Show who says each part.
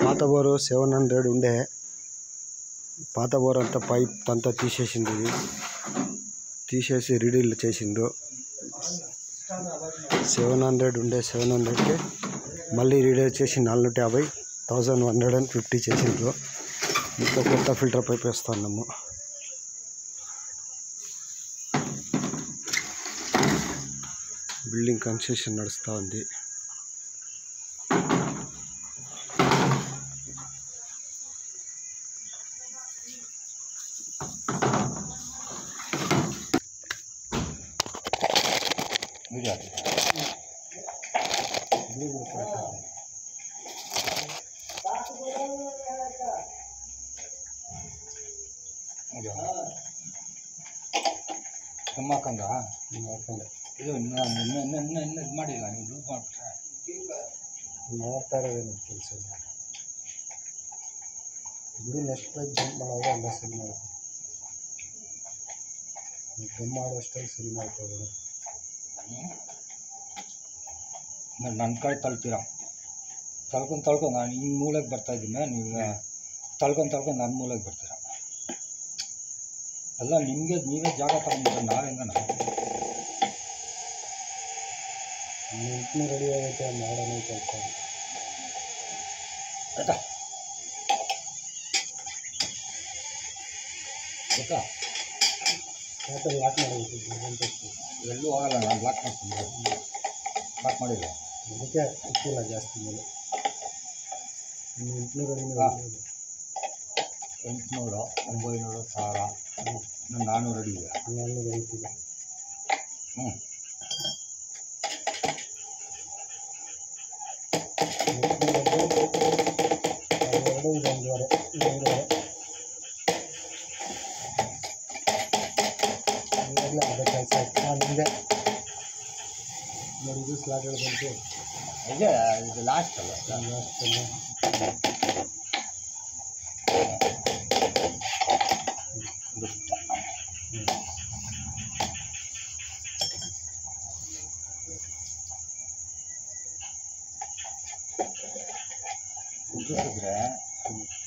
Speaker 1: పాత bore seven hundred ఉండే పాత బోర్ అంతా పైప్ అంతా తీసేసింది ఇది తీసేసి రీడీల్ చేసిండు సెవెన్ హండ్రెడ్ ఉండే సెవెన్ హండ్రెడ్కి మళ్ళీ రీడీల్ చేసి నాలుగు యాభై thousand one hundred and fifty చేసిండ్రు ఇంకా కొత్త ఫిల్టర్ పైప్ వేస్తున్నాము బిల్డింగ్ కన్స్ట్రక్షన్ నడుస్తూ ఉంది
Speaker 2: ಕಮ್ಮಕ್ಕಂದ ಇದು ಇನ್ನು ಇದು ಮಾಡಿಲ್ಲ ನೀವು ಲೂಪ್ ಮಾಡ್ಬಿಟ್ರೆ
Speaker 1: ಮಾಡ್ತಾ ಇರೋದೇನು ಕೆಲಸ ಇಲ್ಲ ಬಿಡು ನೆಕ್ಸ್ಟ್ ಪೈಪ್ ಜಂಪ್ ಮಾಡೋದು ಎಲ್ಲ ಸರಿ ಮಾಡೋದು ಜಂಪ್ ಮಾಡೋಷ್ಟರಲ್ಲಿ ಸರಿ ಮಾಡ್ಕೋಬೋದು
Speaker 2: ನನ್ನ ಕಡೆ ತಳ್ತೀರ ತಳ್ಕೊಂಡು ತಳ್ಕೊಂಡು ನಾನು ಈ ಮೂಲೆಗೆ ಬರ್ತಾ ಇದ್ದೀನಿ ನೀವು ತಳ್ಕೊಂಡು ತಳ್ಕೊಂಡು ನನ್ನ ಮೂಲೆಗೆ ಬರ್ತೀರ ಅಲ್ಲ ನಿಮಗೆ ನೀವೇ ಜಾಗ ತಗೊಂಡ್ಬಿಟ್ರೆ ನಾವು ಹೆಂಗನ
Speaker 1: ನೆಂಟನೇ ರೆಡಿ ಆಗೈತೆ ಮಾಡೋಣ ಕೆಲಸ
Speaker 2: ಆಯ್ತಾ ಗೊತ್ತಾ
Speaker 1: ಮತ್ತೆ ಲಾಕ್ ಮಾಡಬೇಕು
Speaker 2: ಎಲ್ಲೂ ಹೋಗಲ್ಲ ನಾನು ಲಾಕ್ ಮಾಡ್ತೀನಿ ಲಾಕ್ ಮಾಡಿಲ್ಲ
Speaker 1: ಅದಕ್ಕೆ ಇಕ್ಕಿಲ್ಲ ಜಾಸ್ತಿ ಮೇಲೆ ಇನ್ನು ಎಂಟನೇ ರೆಡಿ
Speaker 2: ಹಾ. ಎಂಟುನೂರು ಒಂಬೈನೂರು ಸಾವಿರ ನಾನು ನಾನ್ನೂರು ಅಡಿ ಇದೆ
Speaker 1: ನಾನು ಬೆಳೀತಿಲ್ಲ
Speaker 2: ಹ್ಞೂ
Speaker 1: ಎರಡು ಇದೊಂದುವರೆ ಇದೊಂದುವರೆ ಇವಾಗಲೇ ಅರ್ಧ ಕೆಲಸ ಆಯ್ತು ಹಾಂ ನಿಮಗೆ ನೋಡಿ ಇದು ಸ್ಲಾಟ್ಗಳು ಬಂತು
Speaker 2: ಇದೆ ಇದು ಲಾಸ್ಟ್ ಅಲ್ಲ
Speaker 1: ಅಷ್ಟನ್ನು
Speaker 2: ಕುದಿಸಿದ್ರೆ